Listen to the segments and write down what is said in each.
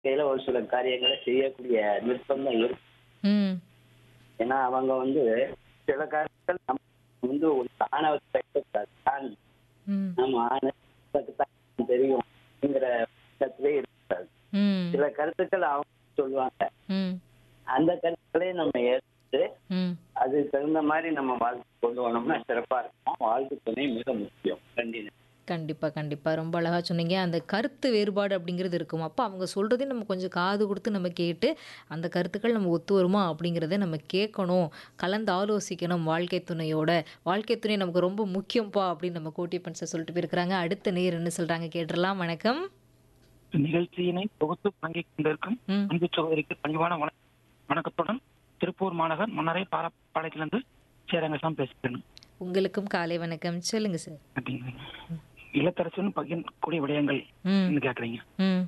வாழ்க்கையில ஒரு சில காரியங்களை செய்யக்கூடிய நிர்பந்தம் இருக்கு ம் ஏன்னா அவங்க வந்து சில காரியங்கள் நம்ம வந்து ஒரு ஆணவத்தை தாண்டி ம் நம்ம ஆணவத்துக்கு தான் தெரியும் அப்படிங்கிற பட்சத்திலே இருக்காது ம் சில கருத்துக்கள் அவங்க சொல்லுவாங்க ம் அந்த கருத்துக்களே நம்ம ஏற்று ம் அதுக்கு தகுந்த மாதிரி நம்ம வாழ்க்கை கொண்டு வந்தோம்னா சிறப்பா இருக்கும் வாழ்க்கை துணை மிக முக்கியம் நன்றி கண்டிப்பா கண்டிப்பா ரொம்ப அழகா சொன்னீங்க அந்த கருத்து வேறுபாடு அப்படிங்கிறது இருக்கும் அப்போ அவங்க சொல்றதையும் நம்ம கொஞ்சம் காது கொடுத்து நம்ம கேட்டு அந்த கருத்துக்கள் நம்ம ஒத்து வருமா அப்படிங்கிறத நம்ம கேட்கணும் கலந்து ஆலோசிக்கணும் வாழ்க்கை துணையோட வாழ்க்கை துணை நமக்கு ரொம்ப முக்கியம்ப்பா அப்படின்னு நம்ம கோட்டியப்பன் சார் சொல்லிட்டு போயிருக்கிறாங்க அடுத்த நேர் என்ன சொல்றாங்க கேட்டுடலாம் வணக்கம் நிகழ்ச்சியினை தொகுத்து பங்கிக் கொண்டிருக்கும் ம் அன்பு சகோதரிக்கு பணிவான வண- வணக்கத்துடன் திருப்பூர் மாநகர் மன்னரை பாலப்பாளையத்திலிருந்து சேரங்கசாமி பேசுகிறேன் உங்களுக்கும் காலை வணக்கம் சொல்லுங்க சார் அப்படிங்கிறீங்க இல்லத்தரசுன்னு பகிரக்கூடிய விடயங்கள் ம் கேக்குறீங்க ம்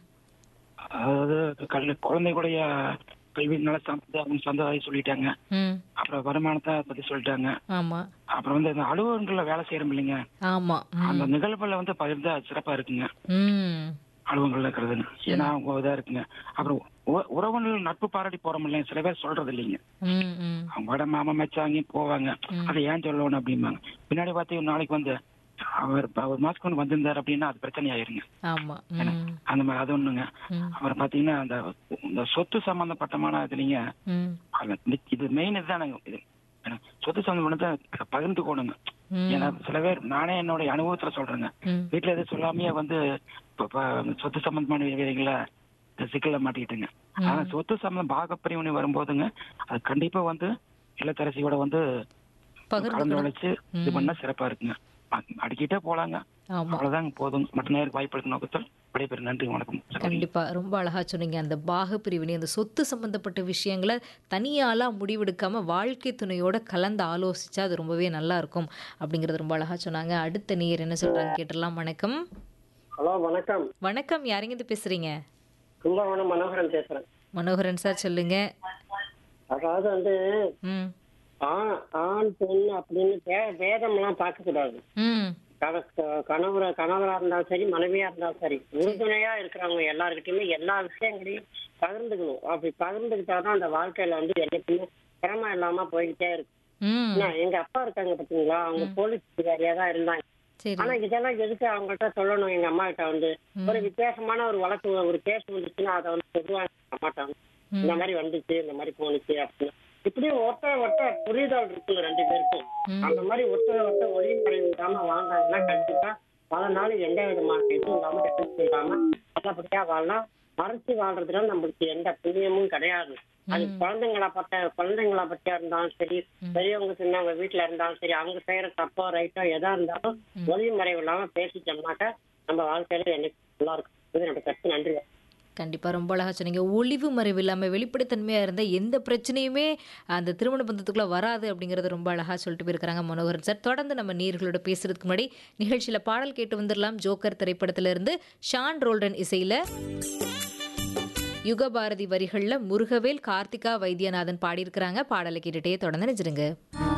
அதாவது கல்வி குழந்தைகளுடைய கல்வி நல சம்பந்தம் சந்ததாய் சொல்லிட்டாங்க ம் அப்புறம் வருமானத்தை பத்தி சொல்லிட்டாங்க ஆமா அப்புறம் வந்து இந்த அலுவலகங்கள்ல வேலை செய்யறோம் இல்லைங்க ஆமா ம் அந்த நிகழ்வுல வந்து பகிர்ந்தா சிறப்பா இருக்குங்க ம் அலுவலகங்கள்ல இருக்கிறதுன்னு ஏன்னா அவங்க இதா இருக்குங்க அப்புறம் உ- உறவினர்கள் நட்பு பாராட்டி போறோம் இல்லைங்க சில பேர் சொல்றது இல்லைங்க ம் ம் அவங்க வட மாமா மச்சாங்க போவாங்க ம். அதை ஏன் சொல்லணும் அப்படிம்பாங்க பின்னாடி பார்த்தீங்க நாளைக்கு வந்து அவர் இப்ப ஒரு மாசத்துக்கு ஒன்று வந்திருந்தாரு அப்படின்னா அது பிரச்சனை ஆயிருங்க ஆமா ம் அந்த மாதிரி அது ஒண்ணுங்க ம் அப்புறம் பாத்தீங்கன்னா அந்த இந்த சொத்து சம்பந்தப்பட்டமான இதுலீங்க ம் அது நி- இது மெயின் இதுதானுங்க இது ஏன்னா, சொத்து சம்பந்தப்பட்ட பகிர்ந்துக்கணுங்க ம் ஏன்னா சில பேர் நானே என்னுடைய அனுபவத்துல சொல்றேங்க ம் வீட்டுல எதுவும் சொல்லாமையே வந்து இப்ப- இப்ப சொத்து சம்பந்தமான விஷயங்கள சிக்கல மாட்டிக்கிட்டுங்க ஆனா சொத்து சம்பந்தம் பாகப்பிரிவினை வரும்போதுங்க அது கண்டிப்பா வந்து இல்லத்தரசியோட வந்து கலந்து பகிர்ந்துக்கணும் வளைச்சு இது பண்ணா சிறப்பா இருக்குங்க அ- அடிக்கிட்டே போலாங்க ஆமா அவ்வளவுதாங்க போதும் மற்ற நேருக்கு வாய்ப்பு எடுக்கும் நோக்கத்தில் விடைபெறும் நன்றி வணக்கம் சகோதரி. கண்டிப்பா ரொம்ப அழகா சொன்னீங்க அந்த பாக பிரிவினை அந்த சொத்து சம்பந்தப்பட்ட விஷயங்களை தனியாலா முடிவெடுக்காம வாழ்க்கை துணையோட கலந்து ஆலோசிச்சா அது ரொம்பவே நல்லா இருக்கும் அப்படிங்கறது ரொம்ப அழகா சொன்னாங்க அடுத்த நேர் என்ன சொல்றாங்க கேட்டுடலாம் வணக்கம் ஹலோ வணக்கம் வணக்கம் யாருங்க இது பேசுறீங்க கும்பகோணம் மனோகரன் பேசுறேன் மனோகரன் சார் சொல்லுங்க அதாவது வந்து ம் ஆண் ஆண் பெண் அப்படின்னு வே- வேதம்லாம் பார்க்க கூடாது ம் கண- கணவர கணவரா இருந்தாலும் சரி மனைவியா இருந்தாலும் சரி உறுதுணையா இருக்கிறவங்க எல்லாருக்கிட்டையுமே எல்லா விஷயங்களையும் பகிர்ந்துக்கணும் அப்படி பகிர்ந்துக்கிட்டாதான் அந்த வாழ்க்கையில வந்து என்னைக்குமே சிரமம் இல்லாம போய்கிட்டே இருக்கும் ம் ஏன்னா, எங்க அப்பா இருக்காங்க பாத்தீங்களா அவங்க போலீஸ் அதிகாரியா தான் இருந்தாங்க சரி ஆனா இதெல்லாம் எதுக்கு அவங்கள்ட்ட சொல்லணும் எங்க அம்மா கிட்ட வந்து ஒரு வித்தியாசமான ஒரு வழக்கு ஒரு கேஸ் வந்துச்சுன்னா அதை வந்து சொல்லுவாங்க எங்க அம்மாட்ட வந்து இந்த மாதிரி வந்துச்சு இந்த மாதிரி போனுச்சு அப்படின்னு இப்படி ஒருத்த ஒருத்த புரிதல் இருக்குங்க ரெண்டு பேருக்கும் ம். அந்த மாதிரி ஒருத்தர் ஒருத்தர் ஒளி விடாம வாழ்ந்தாங்கன்னா கண்டிப்பா பல நாள் எந்த விதமான இதுவும் இல்லாம எதுவும் இல்லாம நல்லபடியா வாழலாம் மறைச்சு வாழ்றதுல நம்மளுக்கு எந்த புண்ணியமும் கிடையாது அது குழந்தைங்களா பட்ட குழந்தைங்களா பத்தியா இருந்தாலும் சரி பெரியவங்க சின்னவங்க வீட்டுல இருந்தாலும் சரி அவங்க செய்யற தப்போ ரைட்டோ எதா இருந்தாலும் ஒளி மறைவு இல்லாம பேசிட்டோம்னாக்க நம்ம வாழ்க்கையில என்னைக்கு நல்லா இருக்கும் இது என்னோட கருத்து நன்றி கண்டிப்பா ரொம்ப அழகா சொன்னீங்க ஒளிவு மறைவு இல்லாம வெளிப்படைத்தன்மையா இருந்தா எந்த பிரச்சனையுமே அந்த திருமண பந்தத்துக்குள்ள வராது அப்படிங்கறத ரொம்ப அழகா சொல்லிட்டு போயிருக்கிறாங்க மனோகரன் சார் தொடர்ந்து நம்ம நேர்களோட பேசுறதுக்கு முன்னாடி நிகழ்ச்சியில பாடல் கேட்டு வந்துடலாம் ஜோக்கர் திரைப்படத்துல இருந்து ஷான் ரோல்டன் இசையில யுகபாரதி வரிகள்ல முருகவேல் கார்த்திகா வைத்தியநாதன் பாடியிருக்கிறாங்க பாடலை கேட்டுட்டே தொடர்ந்து நினைச்சிருங்க